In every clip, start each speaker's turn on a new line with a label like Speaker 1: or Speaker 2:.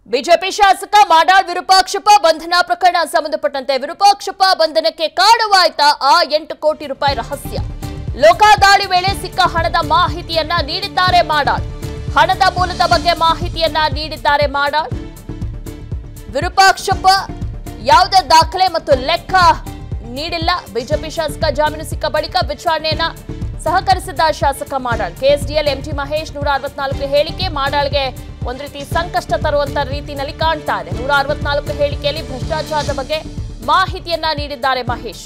Speaker 1: BJP ಶಾಸಕ ಮಾಡಾಳ್ ವಿರೂಪಾಕ್ಷಪ್ಪ ಬಂಧನ ಪ್ರಕರಣ ಸಂಬಂಧಪಟ್ಟಂತೆ ವಿರೂಪಾಕ್ಷಪ್ಪ ಬಂಧನಕ್ಕೆ ಕಾರಣವಾಯ್ತಾ ಆ ಎಂಟು ಕೋಟಿ ರೂಪಾಯಿ ರಹಸ್ಯ ಲೋಕಾದಾಳಿ ವೇಳೆ ಸಿಕ್ಕ ಹಣದ ಮಾಹಿತಿಯನ್ನ ನೀಡಿದ್ದಾರೆ ಮಾಡಾಳ್ ಹಣದ ಮೂಲದ ಬಗ್ಗೆ ಮಾಹಿತಿಯನ್ನ ನೀಡಿದ್ದಾರೆ ಮಾಡಾಳ್ ವಿರೂಪಾಕ್ಷಪ್ಪ ಯಾವುದೇ ದಾಖಲೆ ಮತ್ತು ಲೆಕ್ಕ ನೀಡಿಲ್ಲ ಬಿಜೆಪಿ ಶಾಸಕ ಜಾಮೀನು ಸಿಕ್ಕ ಬಳಿಕ ವಿಚಾರಣೆಯನ್ನ ಸಹಕರಿಸಿದ್ದ ಶಾಸಕ ಮಾಡಾಳ್ ಕೆಎಸ್ಡಿಎಲ್ ಎಂಟಿ ಮಹೇಶ್ ನೂರ ಅರವತ್ನಾಲ್ಕು ಹೇಳಿಕೆ ಮಾಡಾಳ್ಗೆ ಒಂದು ರೀತಿ ಸಂಕಷ್ಟ ತರುವಂತ ರೀತಿಯಲ್ಲಿ ಕಾಣ್ತಾ ಇದೆ ನೂರ ಅರವತ್ನಾಲ್ಕು ಹೇಳಿಕೆಯಲ್ಲಿ ಭ್ರಷ್ಟಾಚಾರದ ಬಗ್ಗೆ ಮಾಹಿತಿಯನ್ನ ನೀಡಿದ್ದಾರೆ ಮಹೇಶ್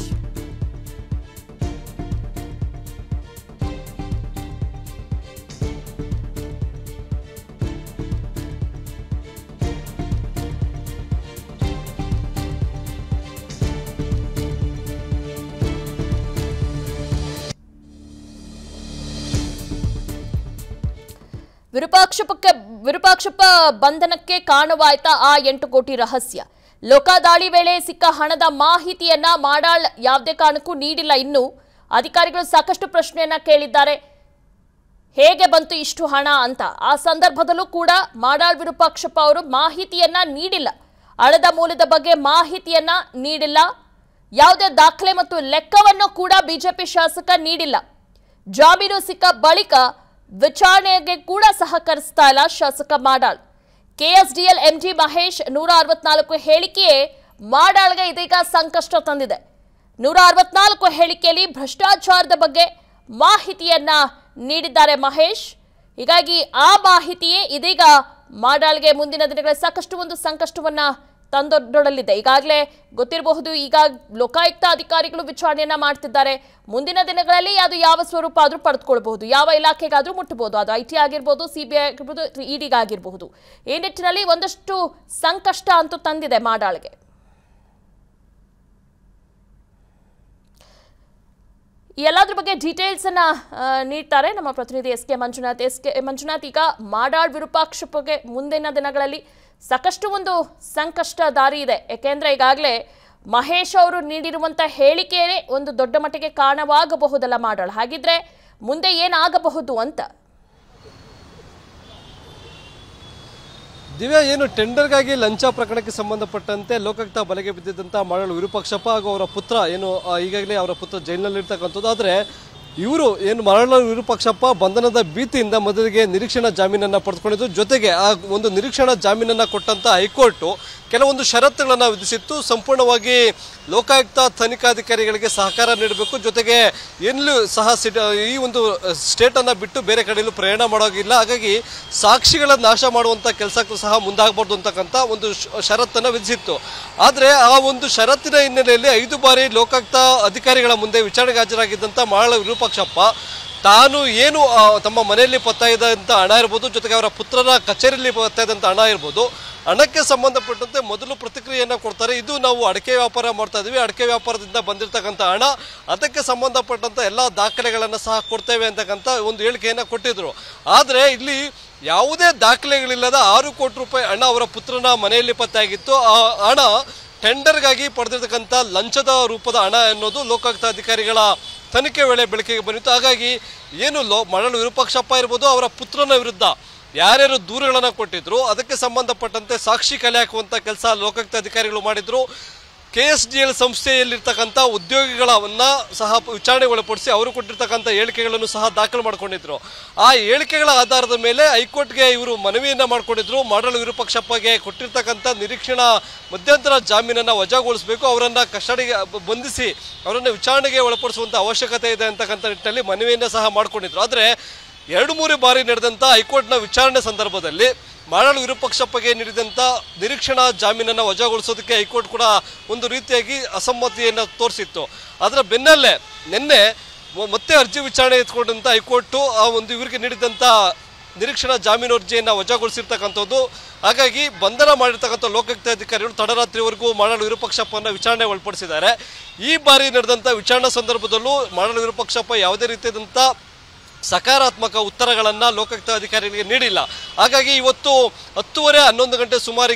Speaker 1: ವಿರೂಪಾಕ್ಷಪಕ್ಕೆ ವಿರೂಪಾಕ್ಷಪ್ಪ ಬಂಧನಕ್ಕೆ ಕಾರಣವಾಯ್ತಾ ಆ ಎಂಟು ಕೋಟಿ ರಹಸ್ಯ ಲೋಕಾದಾಳಿ ವೇಳೆ ಸಿಕ್ಕ ಹಣದ ಮಾಹಿತಿಯನ್ನ ಮಾಡಾಳ್ ಯಾವುದೇ ಕಾರಣಕ್ಕೂ ನೀಡಿಲ್ಲ ಇನ್ನು ಅಧಿಕಾರಿಗಳು ಸಾಕಷ್ಟು ಪ್ರಶ್ನೆಯನ್ನ ಕೇಳಿದ್ದಾರೆ ಹೇಗೆ ಬಂತು ಇಷ್ಟು ಹಣ ಅಂತ ಆ ಸಂದರ್ಭದಲ್ಲೂ ಕೂಡ ಮಾಡಾಳ್ ವಿರೂಪಾಕ್ಷಪ್ಪ ಅವರು ಮಾಹಿತಿಯನ್ನ ನೀಡಿಲ್ಲ ಹಣದ ಮೂಲದ ಬಗ್ಗೆ ಮಾಹಿತಿಯನ್ನ ನೀಡಿಲ್ಲ ಯಾವುದೇ ದಾಖಲೆ ಮತ್ತು ಲೆಕ್ಕವನ್ನು ಕೂಡ ಬಿಜೆಪಿ ಶಾಸಕ ನೀಡಿಲ್ಲ ಜಾಮೀನು ಸಿಕ್ಕ ಬಳಿಕ ವಿಚಾರಣೆಗೆ ಕೂಡ ಸಹಕರಿಸ್ತಾ ಇಲ್ಲ ಶಾಸಕ ಮಾಡಾಳ್ ಕೆಎಸ್ಡಿಎಲ್ ಎಂಜಿ ಮಹೇಶ್ ನೂರ ಅರವತ್ನಾಲ್ಕು ಹೇಳಿಕೆಯೇ ಮಾಡಾಳ್ಗೆ ಇದೀಗ ಸಂಕಷ್ಟ ತಂದಿದೆ ನೂರ ಅರವತ್ನಾಲ್ಕು ಹೇಳಿಕೆಯಲ್ಲಿ ಭ್ರಷ್ಟಾಚಾರದ ಬಗ್ಗೆ ಮಾಹಿತಿಯನ್ನ ನೀಡಿದ್ದಾರೆ ಮಹೇಶ್ ಹೀಗಾಗಿ ಆ ಮಾಹಿತಿಯೇ ಇದೀಗ ಮಾಡಾಳ್ಗೆ ಮುಂದಿನ ದಿನಗಳಲ್ಲಿ ಸಾಕಷ್ಟು ಒಂದು ಸಂಕಷ್ಟವನ್ನ ತಂದೊಡ್ಡಲಿದೆ ಈಗಾಗಲೇ ಗೊತ್ತಿರಬಹುದು ಈಗ ಲೋಕಾಯುಕ್ತ ಅಧಿಕಾರಿಗಳು ವಿಚಾರಣೆಯನ್ನ ಮಾಡ್ತಿದ್ದಾರೆ ಮುಂದಿನ ದಿನಗಳಲ್ಲಿ ಅದು ಯಾವ ಸ್ವರೂಪ ಆದ್ರೂ ಪಡೆದುಕೊಳ್ಬಹುದು ಯಾವ ಇಲಾಖೆಗಾದ್ರೂ ಮುಟ್ಟಬಹುದು ಅದು ಐ ಟಿ ಆಗಿರ್ಬೋದು ಸಿಬಿಐ ಆಗಿರ್ಬೋದು ಇಡಿಗಾಗಿರಬಹುದು ಈ ನಿಟ್ಟಿನಲ್ಲಿ ಒಂದಷ್ಟು ಸಂಕಷ್ಟ ಅಂತೂ ತಂದಿದೆ ಮಾಡಾಳ್ಗೆ ಈ ಎಲ್ಲದ್ರ ಬಗ್ಗೆ ಡೀಟೇಲ್ಸ್ ಅನ್ನ ಆ, ನೀಡ್ತಾರೆ ನಮ್ಮ ಪ್ರತಿನಿಧಿ S K Manjunath S K Manjunath ಈಗ ಮಾಡಾಳ್ ವಿರೂಪಾಕ್ಷಪ್ಪಗೆ ಮುಂದಿನ ದಿನಗಳಲ್ಲಿ ಸಾಕಷ್ಟು ಒಂದು ಸಂಕಷ್ಟ ದಾರಿ ಇದೆ ಯಾಕೆಂದ್ರೆ ಈಗಾಗಲೇ ಮಹೇಶ್ ಅವರು ನೀಡಿರುವಂತ ಹೇಳಿಕೆಯೇ ಒಂದು ದೊಡ್ಡ ಮಟ್ಟಿಗೆ ಕಾರಣವಾಗಬಹುದಲ್ಲ ಮಾಡಾಳ್ ಹಾಗಿದ್ರೆ ಮುಂದೆ ಏನಾಗಬಹುದು ಅಂತ
Speaker 2: ದಿವ್ಯಾ ಏನು ಟೆಂಡರ್ಗಾಗಿ ಲಂಚ ಪ್ರಕರಣಕ್ಕೆ ಸಂಬಂಧಪಟ್ಟಂತೆ ಲೋಕಾಯುಕ್ತ ಬಲೆಗೆ ಬಿದ್ದಿದ್ದಂಥ ಮಾಡಲು ವಿರೂಪಾಕ್ಷಪ್ಪ ಹಾಗೂ ಅವರ ಪುತ್ರ ಏನು ಆ, ಈಗಾಗಲೇ ಅವರ ಪುತ್ರ ಜೈಲಿನಲ್ಲಿರ್ತಕ್ಕಂಥದ್ದು ಆದರೆ ಇವರು ಏನು ಮರಳ ವಿರೂಪಾಕ್ಷಪ್ಪ ಬಂಧನದ ಭೀತಿಯಿಂದ ಮೊದಲಿಗೆ ನಿರೀಕ್ಷಣಾ ಜಾಮೀನನ್ನು ಪಡೆದುಕೊಂಡಿದ್ದು ಜೊತೆಗೆ ಆ ಒಂದು ನಿರೀಕ್ಷಣಾ ಜಾಮೀನನ್ನು ಕೊಟ್ಟಂತ ಹೈಕೋರ್ಟು ಕೆಲವೊಂದು ಷರತ್ತುಗಳನ್ನು ವಿಧಿಸಿತ್ತು ಸಂಪೂರ್ಣವಾಗಿ ಲೋಕಾಯುಕ್ತ ತನಿಖಾಧಿಕಾರಿಗಳಿಗೆ ಸಹಕಾರ ನೀಡಬೇಕು ಜೊತೆಗೆ ಎಲ್ಲೂ ಸಹ ಸಿಟ ಈ ಒಂದು ಸ್ಟೇಟನ್ನು ಬಿಟ್ಟು ಬೇರೆ ಕಡೆಯಲ್ಲೂ ಪ್ರಯಾಣ ಮಾಡೋಗಿಲ್ಲ ಹಾಗಾಗಿ ಸಾಕ್ಷಿಗಳ ನಾಶ ಮಾಡುವಂಥ ಕೆಲಸಕ್ಕೂ ಸಹ ಮುಂದಾಗಬಾರ್ದು ಅಂತಕ್ಕಂಥ ಒಂದು ಷ- ಷರತ್ತನ್ನು ವಿಧಿಸಿತ್ತು ಆದರೆ ಆ ಒಂದು ಷರತ್ತಿನ ಹಿನ್ನೆಲೆಯಲ್ಲಿ ಐದು ಬಾರಿ ಲೋಕಾಯುಕ್ತ ಅಧಿಕಾರಿಗಳ ಮುಂದೆ ವಿಚಾರಣೆಗೆ ಹಾಜರಾಗಿದ್ದಂಥ ಮಾಳ ವಿರೂಪಾಕ್ಷಪ್ಪ ತಾನು ಏನು ಆ, ತಮ್ಮ ಮನೆಯಲ್ಲಿ ಪತ್ತಾ ಇದ್ದಂಥ ಹಣ ಇರ್ಬೋದು ಜೊತೆಗೆ ಅವರ ಪುತ್ರರ ಕಚೇರಿಯಲ್ಲಿ ಪತ್ತಾ ಇದ್ದಂಥ ಹಣ ಇರ್ಬೋದು ಹಣಕ್ಕೆ ಸಂಬಂಧಪಟ್ಟಂತೆ ಮೊದಲು ಪ್ರತಿಕ್ರಿಯೆಯನ್ನು ಕೊಡ್ತಾರೆ ಇದು ನಾವು ಅಡಿಕೆ ವ್ಯಾಪಾರ ಮಾಡ್ತಾ ಇದೀವಿ ಅಡಿಕೆ ವ್ಯಾಪಾರದಿಂದ ಬಂದಿರತಕ್ಕಂಥ ಹಣ ಅದಕ್ಕೆ ಸಂಬಂಧಪಟ್ಟಂತ ಎಲ್ಲ ದಾಖಲೆಗಳನ್ನು ಸಹ ಕೊಡ್ತೇವೆ ಅಂತಕ್ಕಂಥ ಒಂದು ಹೇಳಿಕೆಯನ್ನು ಕೊಟ್ಟಿದ್ರು ಆದರೆ ಇಲ್ಲಿ ಯಾವುದೇ ದಾಖಲೆಗಳಿಲ್ಲದ ಆರು ಕೋಟಿ ರೂಪಾಯಿ ಹಣ ಅವರ ಪುತ್ರನ ಮನೆಯಲ್ಲಿ ಪತ್ತೆಯಾಗಿತ್ತು ಆ ಹಣ ಟೆಂಡರ್ಗಾಗಿ ಪಡೆದಿರ್ತಕ್ಕಂಥ ಲಂಚದ ರೂಪದ ಹಣ ಎನ್ನುವುದು ಲೋಕಾಯುಕ್ತ ಅಧಿಕಾರಿಗಳ ತನಿಖೆ ವೇಳೆ ಬೆಳಕಿಗೆ ಬಂದಿತ್ತು ಹಾಗಾಗಿ ಏನು ಲೋ ಮರಳು ವಿರೂಪಾಕ್ಷಪ್ಪ ಇರ್ಬೋದು ಅವರ ಪುತ್ರನ ವಿರುದ್ಧ ಯಾರ್ಯಾರು ದೂರುಗಳನ್ನು ಕೊಟ್ಟಿದ್ರು ಅದಕ್ಕೆ ಸಂಬಂಧಪಟ್ಟಂತೆ ಸಾಕ್ಷಿ ಕಲೆ ಹಾಕುವಂಥ ಕೆಲಸ ಲೋಕಾಯುಕ್ತ ಅಧಿಕಾರಿಗಳು ಮಾಡಿದ್ರು ಕೆ ಎಸ್ ಡಿ ಎಲ್ ಸಂಸ್ಥೆಯಲ್ಲಿರ್ತಕ್ಕಂಥ ಉದ್ಯೋಗಿಗಳನ್ನ ಸಹ ವಿಚಾರಣೆಗೆ ಒಳಪಡಿಸಿ ಅವರು ಕೊಟ್ಟಿರ್ತಕ್ಕಂಥ ಹೇಳಿಕೆಗಳನ್ನು ಸಹ ದಾಖಲು ಮಾಡ್ಕೊಂಡಿದ್ರು ಆ ಹೇಳಿಕೆಗಳ ಆಧಾರದ ಮೇಲೆ ಹೈಕೋರ್ಟ್ಗೆ ಇವರು ಮನವಿಯನ್ನ ಮಾಡ್ಕೊಂಡಿದ್ರು ಮಾಡಲು ವಿರೂಪಾಕ್ಷಪ್ಪಗೆ ಕೊಟ್ಟಿರ್ತಕ್ಕಂಥ ನಿರೀಕ್ಷಣಾ ಮಧ್ಯಂತರ ಜಾಮೀನನ್ನ ವಜಾಗೊಳಿಸಬೇಕು ಅವರನ್ನ ಕಸ್ಟಡಿಗೆ ಬಂಧಿಸಿ ಅವರನ್ನ ವಿಚಾರಣೆಗೆ ಒಳಪಡಿಸುವಂತ ಅವಶ್ಯಕತೆ ಇದೆ ಅಂತಕ್ಕಂಥ ನಿಟ್ಟಿನಲ್ಲಿ ಮನವಿಯನ್ನ ಸಹ ಮಾಡ್ಕೊಂಡಿದ್ರು ಆದರೆ ಎರಡು ಮೂರು ಬಾರಿ ನಡೆದಂಥ ಹೈಕೋರ್ಟ್ನ ವಿಚಾರಣೆ ಸಂದರ್ಭದಲ್ಲಿ ಮಾಡಾಳು ವಿರೂಪಾಕ್ಷಪ್ಪಗೆ ನೀಡಿದಂಥ ನಿರೀಕ್ಷಣಾ ಜಾಮೀನನ್ನು ವಜಾಗೊಳಿಸೋದಕ್ಕೆ ಹೈಕೋರ್ಟ್ ಕೂಡ ಒಂದು ರೀತಿಯಾಗಿ ಅಸಮ್ಮತಿಯನ್ನು ತೋರಿಸಿತ್ತು ಅದರ ಬೆನ್ನಲ್ಲೇ ನಿನ್ನೆ ಮ- ಮತ್ತೆ ಅರ್ಜಿ ವಿಚಾರಣೆ ಎತ್ಕೊಂಡಂಥ ಹೈಕೋರ್ಟು ಆ ಒಂದು ಇವರಿಗೆ ನೀಡಿದಂಥ ನಿರೀಕ್ಷಣಾ ಜಾಮೀನು ಅರ್ಜಿಯನ್ನು ವಜಾಗೊಳಿಸಿರ್ತಕ್ಕಂಥದ್ದು ಹಾಗಾಗಿ ಬಂಧನ ಮಾಡಿರ್ತಕ್ಕಂಥ ಲೋಕಾಯುಕ್ತ ಅಧಿಕಾರಿಗಳು ತಡರಾತ್ರಿವರೆಗೂ ಮಾಡಾಳು ವಿರೂಪಾಕ್ಷಪ್ಪನ ವಿಚಾರಣೆ ಒಳಪಡಿಸಿದ್ದಾರೆ ಈ ಬಾರಿ ನಡೆದಂಥ ವಿಚಾರಣಾ ಸಂದರ್ಭದಲ್ಲೂ ಮಾಡಾಳು ವಿರೂಪಾಕ್ಷಪ್ಪ ಯಾವುದೇ ರೀತಿಯಾದಂಥ ಸಕಾರಾತ್ಮಕ ಉತ್ತರಗಳನ್ನು ಲೋಕಾಯುಕ್ತ ಅಧಿಕಾರಿಗಳಿಗೆ ನೀಡಿಲ್ಲ ಹಾಗಾಗಿ ಇವತ್ತು ಹತ್ತುವರೆ ಹನ್ನೊಂದು ಗಂಟೆ ಸುಮಾರಿಗೆ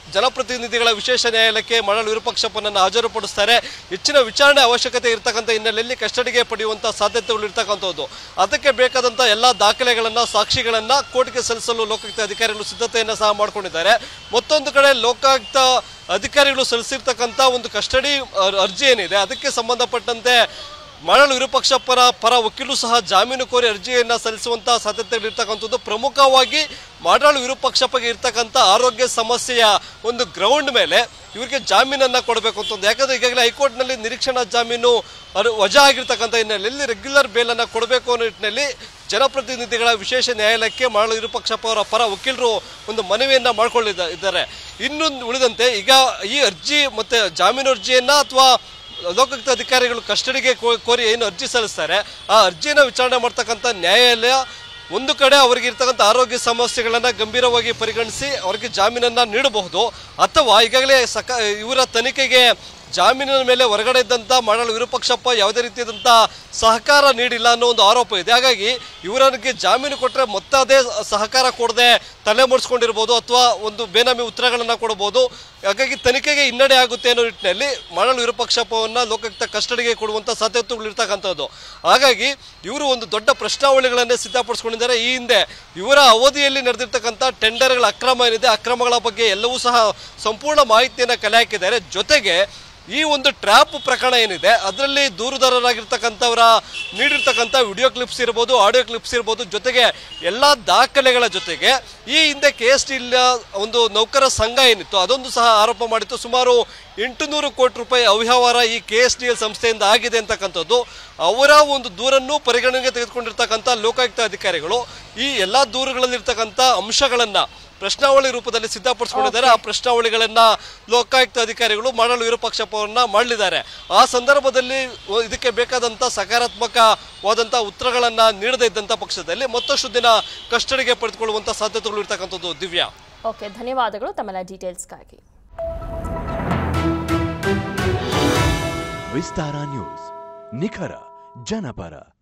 Speaker 2: ಜನಪ್ರತಿನಿಧಿಗಳ ವಿಶೇಷ ನ್ಯಾಯಾಲಯಕ್ಕೆ ಮರಳು ವಿರೂಪಾಕ್ಷಪ್ಪನನ್ನು ಹಾಜರುಪಡಿಸ್ತಾರೆ ಹೆಚ್ಚಿನ ವಿಚಾರಣೆ ಅವಶ್ಯಕತೆ ಇರತಕ್ಕಂಥ ಹಿನ್ನೆಲೆಯಲ್ಲಿ ಕಸ್ಟಡಿಗೆ ಪಡೆಯುವಂಥ ಸಾಧ್ಯತೆಗಳು ಇರ್ತಕ್ಕಂಥದ್ದು ಅದಕ್ಕೆ ಬೇಕಾದಂಥ ಎಲ್ಲ ದಾಖಲೆಗಳನ್ನು ಸಾಕ್ಷಿಗಳನ್ನು ಕೋರ್ಟ್ಗೆ ಸಲ್ಲಿಸಲು ಲೋಕಾಯುಕ್ತ ಅಧಿಕಾರಿಗಳು ಸಿದ್ಧತೆಯನ್ನು ಸಹ ಮಾಡ್ಕೊಂಡಿದ್ದಾರೆ ಮತ್ತೊಂದು ಕಡೆ ಲೋಕಾಯುಕ್ತ ಅಧಿಕಾರಿಗಳು ಸಲ್ಲಿಸಿರ್ತಕ್ಕಂಥ ಒಂದು ಕಸ್ಟಡಿ ಅರ್- ಅರ್ಜಿ ಏನಿದೆ ಅದಕ್ಕೆ ಸಂಬಂಧಪಟ್ಟಂತೆ ಮರಳು ವಿರೂಪಾಕ್ಷಪ್ಪರ ಪರ ವಕೀಲರು ಸಹ ಜಾಮೀನು ಕೋರಿ ಅರ್ಜಿಯನ್ನ ಸಲ್ಲಿಸುವಂತಹ ಸಾಧ್ಯತೆಗಳು ಇರ್ತಕ್ಕಂಥದ್ದು ಪ್ರಮುಖವಾಗಿ ಮರಳು ವಿರೂಪಾಕ್ಷಪ್ಪಗೆ ಇರ್ತಕ್ಕಂಥ ಆರೋಗ್ಯ ಸಮಸ್ಯೆಯ ಒಂದು ಗ್ರೌಂಡ್ ಮೇಲೆ ಇವರಿಗೆ ಜಾಮೀನನ್ನ ಕೊಡಬೇಕು ಅಂತಂದು ಯಾಕಂದ್ರೆ ಈಗಾಗಲೇ ಹೈಕೋರ್ಟ್ನಲ್ಲಿ ನಿರೀಕ್ಷಣಾ ಜಾಮೀನು ಅರು ವಜಾ ಆಗಿರ್ತಕ್ಕಂಥ ಹಿನ್ನೆಲೆಯಲ್ಲಿ ರೆಗ್ಯುಲರ್ ಬೇಲನ್ನು ಕೊಡಬೇಕು ಅನ್ನೋ ನಿಟ್ಟಿನಲ್ಲಿ ಜನಪ್ರತಿನಿಧಿಗಳ ವಿಶೇಷ ನ್ಯಾಯಾಲಯಕ್ಕೆ ಮರಳು ವಿರೂಪಾಕ್ಷಪ್ಪ ಅವರ ಪರ ವಕೀಲರು ಒಂದು ಮನವಿಯನ್ನ ಮಾಡ್ಕೊಳ್ಳಿದ್ದ ಇದ್ದಾರೆ ಇನ್ನು ಉಳಿದಂತೆ ಈಗ ಈ ಅರ್ಜಿ ಮತ್ತೆ ಜಾಮೀನು ಅರ್ಜಿಯನ್ನ ಅಥವಾ ಲೋಕಾಯುಕ್ತ ಅಧಿಕಾರಿಗಳು ಕಸ್ಟಡಿಗೆ ಕೋ- ಕೋರಿ ಏನು ಅರ್ಜಿ ಸಲ್ಲಿಸ್ತಾರೆ ಆ ಅರ್ಜಿಯನ್ನು ವಿಚಾರಣೆ ಮಾಡ್ತಕ್ಕಂಥ ನ್ಯಾಯಾಲಯ ಒಂದು ಕಡೆ ಅವರಿಗೆ ಇರ್ತಕ್ಕಂಥ ಆರೋಗ್ಯ ಸಮಸ್ಯೆಗಳನ್ನು ಗಂಭೀರವಾಗಿ ಪರಿಗಣಿಸಿ ಅವರಿಗೆ ಜಾಮೀನನ್ನು ನೀಡಬಹುದು ಅಥವಾ ಈಗಾಗಲೇ ಸಕ ಇವರ ತನಿಖೆಗೆ ಜಾಮೀನಿನ ಮೇಲೆ ಹೊರಗಡೆ ಇದ್ದಂಥ ಮರಳು ವಿರೂಪಾಕ್ಷಪ್ಪ ಯಾವುದೇ ರೀತಿಯಾದಂಥ ಸಹಕಾರ ನೀಡಿಲ್ಲ ಅನ್ನೋ ಒಂದು ಆರೋಪ ಇದೆ ಹಾಗಾಗಿ ಇವರಿಗೆ ಜಾಮೀನು ಕೊಟ್ಟರೆ ಮತ್ತೆ ಅದೇ ಸಹಕಾರ ಕೊಡದೆ ತಲೆ ಮುಡಿಸ್ಕೊಂಡಿರ್ಬೋದು ಅಥವಾ ಒಂದು ಬೇನಾಮಿ ಉತ್ತರಗಳನ್ನು ಕೊಡಬಹುದು ಹಾಗಾಗಿ ತನಿಖೆಗೆ ಹಿನ್ನಡೆ ಆಗುತ್ತೆ ಅನ್ನೋ ನಿಟ್ಟಿನಲ್ಲಿ ಮರಳು ವಿರೂಪಾಕ್ಷಪ್ಪವನ್ನು ಲೋಕಾಯುಕ್ತ ಕಸ್ಟಡಿಗೆ ಕೊಡುವಂಥ ಸಾಧ್ಯತೆಗಳು ಇರ್ತಕ್ಕಂಥದ್ದು ಹಾಗಾಗಿ ಇವರು ಒಂದು ದೊಡ್ಡ ಪ್ರಶ್ನಾವಳಿಗಳನ್ನೇ ಸಿದ್ಧಪಡಿಸ್ಕೊಂಡಿದ್ದಾರೆ ಈ ಹಿಂದೆ ಇವರ ಅವಧಿಯಲ್ಲಿ ನಡೆದಿರ್ತಕ್ಕಂಥ ಟೆಂಡರ್ಗಳ ಅಕ್ರಮ ಏನಿದೆ ಅಕ್ರಮಗಳ ಬಗ್ಗೆ ಎಲ್ಲವೂ ಸಹ ಸಂಪೂರ್ಣ ಮಾಹಿತಿಯನ್ನು ಕಲೆ ಹಾಕಿದ್ದಾರೆ ಜೊತೆಗೆ ಈ ಒಂದು ಟ್ರ್ಯಾಪ್ ಪ್ರಕರಣ ಏನಿದೆ ಅದರಲ್ಲಿ ದೂರುದಾರರಾಗಿರ್ತಕ್ಕಂಥವರ ನೀಡಿರ್ತಕ್ಕಂಥ ವಿಡಿಯೋ ಕ್ಲಿಪ್ಸ್ ಇರ್ಬೋದು ಆಡಿಯೋ ಕ್ಲಿಪ್ಸ್ ಇರ್ಬೋದು ಜೊತೆಗೆ ಎಲ್ಲ ದಾಖಲೆಗಳ ಜೊತೆಗೆ ಈ ಹಿಂದೆ ಕೆ ಎಸ್ ಟಿ ಒಂದು ನೌಕರ ಸಂಘ ಏನಿತ್ತು ಅದೊಂದು ಸಹ ಆರೋಪ ಮಾಡಿತ್ತು ಸುಮಾರು ಎಂಟುನೂರು ಕೋಟಿ ರೂಪಾಯಿ ಅವ್ಯವಹಾರ ಈ ಕೆ ಎಸ್ ಟಿ ಎಲ್ ಸಂಸ್ಥೆಯಿಂದ ಆಗಿದೆ ಅಂತಕ್ಕಂಥದ್ದು ಅವರ ಒಂದು ದೂರನ್ನು ಪರಿಗಣನೆಗೆ ತೆಗೆದುಕೊಂಡಿರ್ತಕ್ಕಂಥ ಲೋಕಾಯುಕ್ತ ಅಧಿಕಾರಿಗಳು ಈ ಎಲ್ಲ ದೂರುಗಳಲ್ಲಿರ್ತಕ್ಕಂಥ ಅಂಶಗಳನ್ನು ಪ್ರಶ್ನಾವಳಿ ರೂಪದಲ್ಲಿ ಸಿದ್ಧಪಡಿಸ್ಕೊಂಡಿದ್ದಾರೆ ಆ ಪ್ರಶ್ನಾವಳಿಗಳನ್ನ ಲೋಕಾಯುಕ್ತ ಅಧಿಕಾರಿಗಳು ಮರಳು ವಿರೂಪಾಕ್ಷಪ್ಪವನ್ನ ಮಾಡಲಿದ್ದಾರೆ ಆ ಸಂದರ್ಭದಲ್ಲಿ ಒ- ಇದಕ್ಕೆ ಬೇಕಾದಂತ ಸಕಾರಾತ್ಮಕವಾದಂತ ಉತ್ತರಗಳನ್ನ ನೀಡದೇ ಇದ್ದಂತ ಪಕ್ಷದಲ್ಲಿ ಮತ್ತಷ್ಟು ದಿನ ಕಸ್ಟಡಿಗೆ ಪಡೆದುಕೊಳ್ಳುವಂತ ಸಾಧ್ಯತೆಗಳು ಇರ್ತಕ್ಕಂಥದ್ದು ದಿವ್ಯಾ
Speaker 1: ಓಕೆ ಧನ್ಯವಾದಗಳು ತಮ್ಮೆಲ್ಲ ಡೀಟೇಲ್ಸ್ಗಾಗಿ
Speaker 3: ವಿಸ್ತಾರ ನ್ಯೂಸ್ ನಿಖರ ಜನಪರ